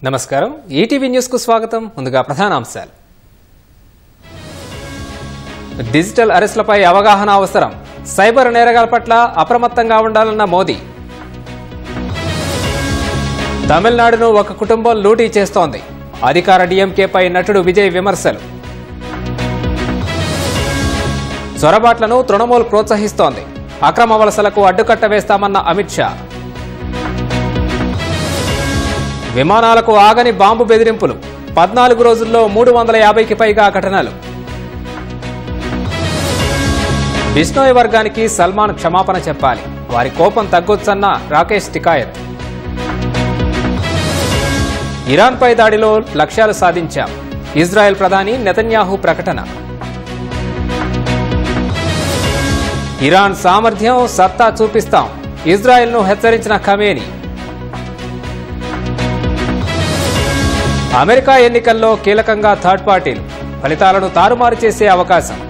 నమస్కారం ETV news కు స్వాగతం ముందుగా ప్రధానాంశాలు డిజిటల్ అరెస్టులపై అవగాహన అవసరం సైబర్ నేరగాల పట్ల అప్రమత్తంగా ఉండాలన్న మోదీ తమిళనాడును ఒక కుటుంబం లూటీ చేస్తోంది అధికార డీఎంకేపై నటుడు విజయ్ విమర్శలు చొరబాట్లను తృణమూల్ ప్రోత్సహిస్తోంది అక్రమ వలసలకు అడ్డుకట్ట వేస్తామన్న అమిత్ షా విమానాలకు ఆగని బాంబు బెదిరింపులు పద్నాలుగు రోజుల్లో మూడు వందల యాభైకి పైగా ఘటనలు బిష్ణోయ్ వర్గానికి సల్మాన్ క్షమాపణ చెప్పాలి వారి కోపం తగ్గొచ్చన్న రాకేష్ టికాయత్ ఇరాన్పై దాడిలో లక్ష్యాలు సాధించాం ఇజ్రాయెల్ ప్రధాని నెతన్యాహు ప్రకటన ఇరాన్ సామర్థ్యం సత్తా చూపిస్తాం ఇజ్రాయెల్ను హెచ్చరించిన ఖమేని అమెరికా ఎన్నికల్లో కీలకంగా థర్డ్ పార్టీలు ఫలితాలను తారుమారు చేసే అవకాశం